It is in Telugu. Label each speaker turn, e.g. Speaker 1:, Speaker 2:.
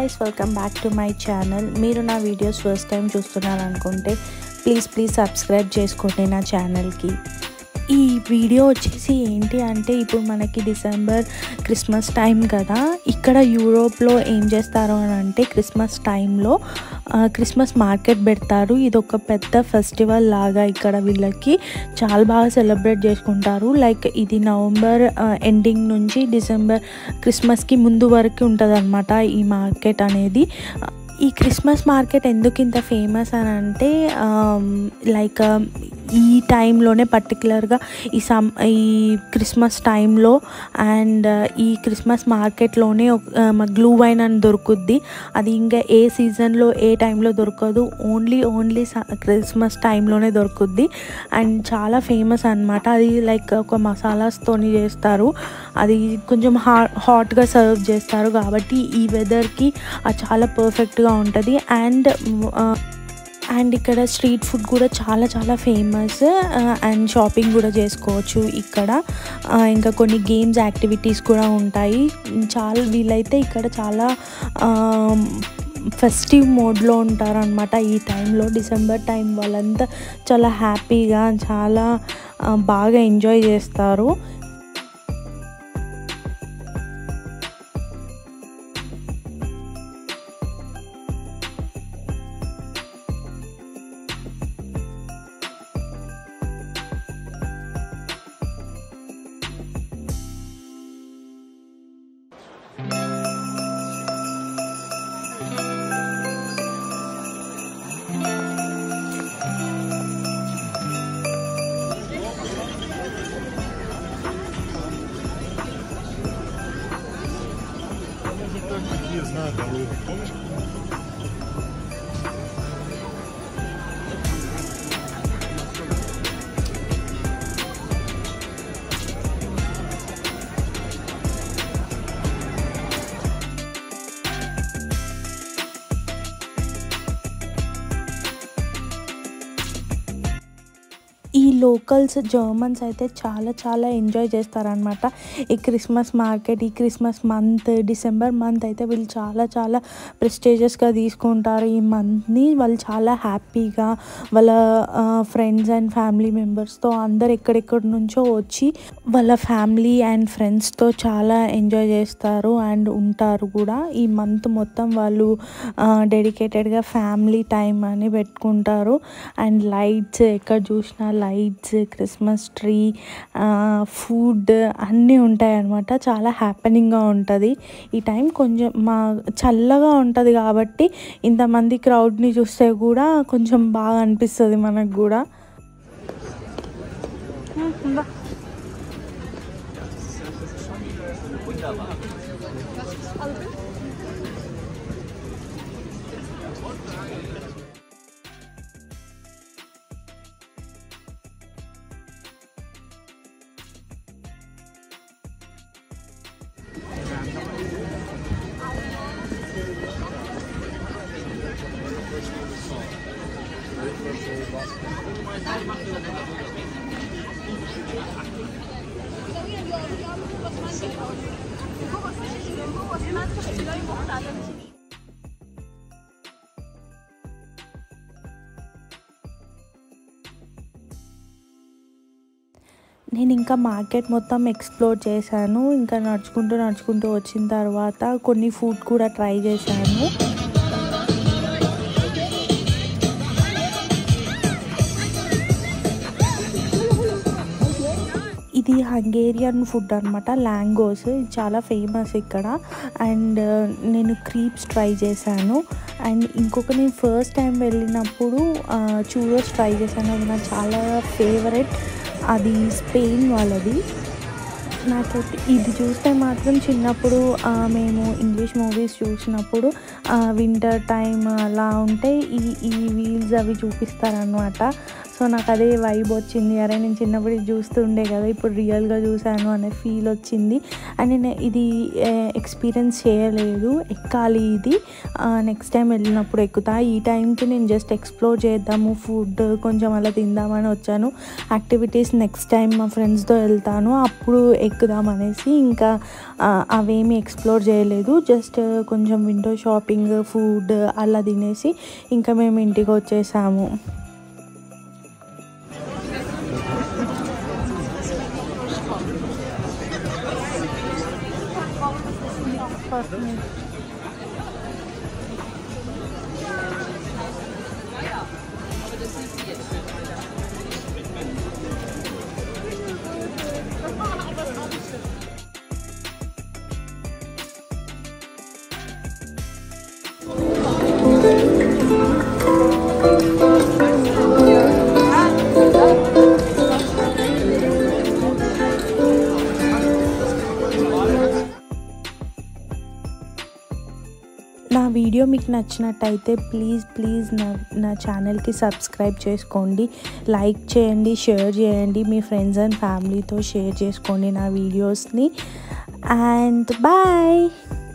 Speaker 1: Guys welcome back to my channel మీరు నా వీడియోస్ ఫస్ట్ టైం చూస్తున్నారనుకుంటే ప్లీజ్ ప్లీజ్ సబ్స్క్రైబ్ చేసుకోండి నా ఛానల్కి ఈ వీడియో వచ్చేసి ఏంటి అంటే ఇప్పుడు మనకి డిసెంబర్ క్రిస్మస్ టైం కదా ఇక్కడ యూరోప్లో ఏం చేస్తారు అని అంటే క్రిస్మస్ టైంలో ఆ, క్రిస్మస్ మార్కెట్ పెడతారు ఇది ఒక పెద్ద ఫెస్టివల్ లాగా ఇక్కడ వీళ్ళకి చాలా బాగా సెలబ్రేట్ చేసుకుంటారు లైక్ ఇది నవంబర్ ఎండింగ్ నుంచి డిసెంబర్ క్రిస్మస్కి ముందు వరకు ఉంటుంది ఈ మార్కెట్ అనేది ఈ క్రిస్మస్ మార్కెట్ ఎందుకు ఇంత ఫేమస్ అని అంటే లైక్ ఈ టైంలోనే పర్టికులర్గా ఈ సమ్ ఈ క్రిస్మస్ టైంలో అండ్ ఈ క్రిస్మస్ మార్కెట్లోనే గ్లూ వైన్ అని దొరుకుద్ది అది ఇంకా ఏ సీజన్లో ఏ టైంలో దొరకదు ఓన్లీ ఓన్లీ క్రిస్మస్ టైంలోనే దొరుకుద్ది అండ్ చాలా ఫేమస్ అనమాట అది లైక్ ఒక మసాలాస్తోని చేస్తారు అది కొంచెం హా హాట్గా సర్వ్ చేస్తారు కాబట్టి ఈ వెదర్కి అది చాలా పర్ఫెక్ట్గా ఉంటుంది అండ్ అండ్ ఇక్కడ స్ట్రీట్ ఫుడ్ కూడా చాలా చాలా ఫేమస్ అండ్ షాపింగ్ కూడా చేసుకోవచ్చు ఇక్కడ ఆ, ఇంకా కొన్ని గేమ్స్ యాక్టివిటీస్ కూడా ఉంటాయి చాలా వీళ్ళైతే ఇక్కడ చాలా ఫెస్టివ్ మోడ్లో ఉంటారనమాట ఈ టైంలో డిసెంబర్ టైం వాళ్ళంతా చాలా హ్యాపీగా చాలా ఆ, బాగా ఎంజాయ్ చేస్తారు
Speaker 2: Не знаю дорогу. Помнишь?
Speaker 1: ఈ లోకల్స్ జర్మన్స్ అయితే చాలా చాలా ఎంజాయ్ చేస్తారనమాట ఈ క్రిస్మస్ మార్కెట్ ఈ క్రిస్మస్ మంత్ డిసెంబర్ మంత్ అయితే వీళ్ళు చాలా చాలా ప్రెస్టేజియస్గా తీసుకుంటారు ఈ మంత్ని వాళ్ళు చాలా హ్యాపీగా వాళ్ళ ఫ్రెండ్స్ అండ్ ఫ్యామిలీ మెంబర్స్తో అందరు ఎక్కడెక్కడి నుంచో వచ్చి వాళ్ళ ఫ్యామిలీ అండ్ ఫ్రెండ్స్తో చాలా ఎంజాయ్ చేస్తారు అండ్ ఉంటారు కూడా ఈ మంత్ మొత్తం వాళ్ళు డెడికేటెడ్గా ఫ్యామిలీ టైం అని పెట్టుకుంటారు అండ్ లైట్స్ ఎక్కడ చూసినా లైట్స్ క్రిస్మస్ ట్రీ ఫుడ్ అన్నీ ఉంటాయి అన్నమాట చాలా హ్యాపెనింగ్గా ఉంటుంది ఈ టైం కొంచెం మా చల్లగా ఉంటుంది కాబట్టి ఇంతమంది క్రౌడ్ని చూస్తే కూడా కొంచెం బాగా అనిపిస్తుంది మనకు కూడా నేను ఇంకా మార్కెట్ మొత్తం ఎక్స్ప్లోర్ చేశాను ఇంకా నడుచుకుంటూ నడుచుకుంటూ వచ్చిన తర్వాత కొన్ని ఫుడ్ కూడా ట్రై చేశాను ఇది హంగేరియన్ ఫుడ్ అనమాట లాంగోస్ ఇది చాలా ఫేమస్ ఇక్కడ అండ్ నేను క్రీప్స్ ట్రై చేశాను అండ్ ఇంకొక నేను ఫస్ట్ టైం వెళ్ళినప్పుడు చూరోస్ ట్రై చేశాను అది నాకు చాలా ఫేవరెట్ అది స్పెయిన్ వాళ్ళది నాకైతే ఇది చూస్తే మాత్రం చిన్నప్పుడు ఆ, మేము ఇంగ్లీష్ మూవీస్ చూసినప్పుడు వింటర్ టైం అలా ఉంటే ఈ ఈ వీల్స్ అవి చూపిస్తారనమాట సో నాకు అదే వైబ్ వచ్చింది అరే నేను చిన్నప్పుడు ఇది చూస్తుండే కదా ఇప్పుడు రియల్గా చూశాను అనే ఫీల్ వచ్చింది అండ్ నేను ఇది ఎక్స్పీరియన్స్ చేయలేదు ఎక్కాలి ఇది నెక్స్ట్ టైం వెళ్ళినప్పుడు ఎక్కుతా ఈ టైంకి నేను జస్ట్ ఎక్స్ప్లోర్ చేద్దాము ఫుడ్ కొంచెం అలా తిందామని వచ్చాను యాక్టివిటీస్ నెక్స్ట్ టైం మా ఫ్రెండ్స్తో వెళ్తాను అప్పుడు ఎక్కుదాం అనేసి ఇంకా ఆ, అవేమి ఎక్స్ప్లోర్ చేయలేదు జస్ట్ కొంచెం విండో షాపింగ్ ఫుడ్ అలా తినేసి ఇంకా మేము ఇంటికి వచ్చేసాము నా వీడియో మీకు నచ్చినట్టయితే ప్లీజ్ ప్లీజ్ నా నా ఛానల్కి సబ్స్క్రైబ్ చేసుకోండి లైక్ చేయండి షేర్ చేయండి మీ ఫ్రెండ్స్ అండ్ ఫ్యామిలీతో షేర్ చేసుకోండి నా వీడియోస్ని అండ్ బాయ్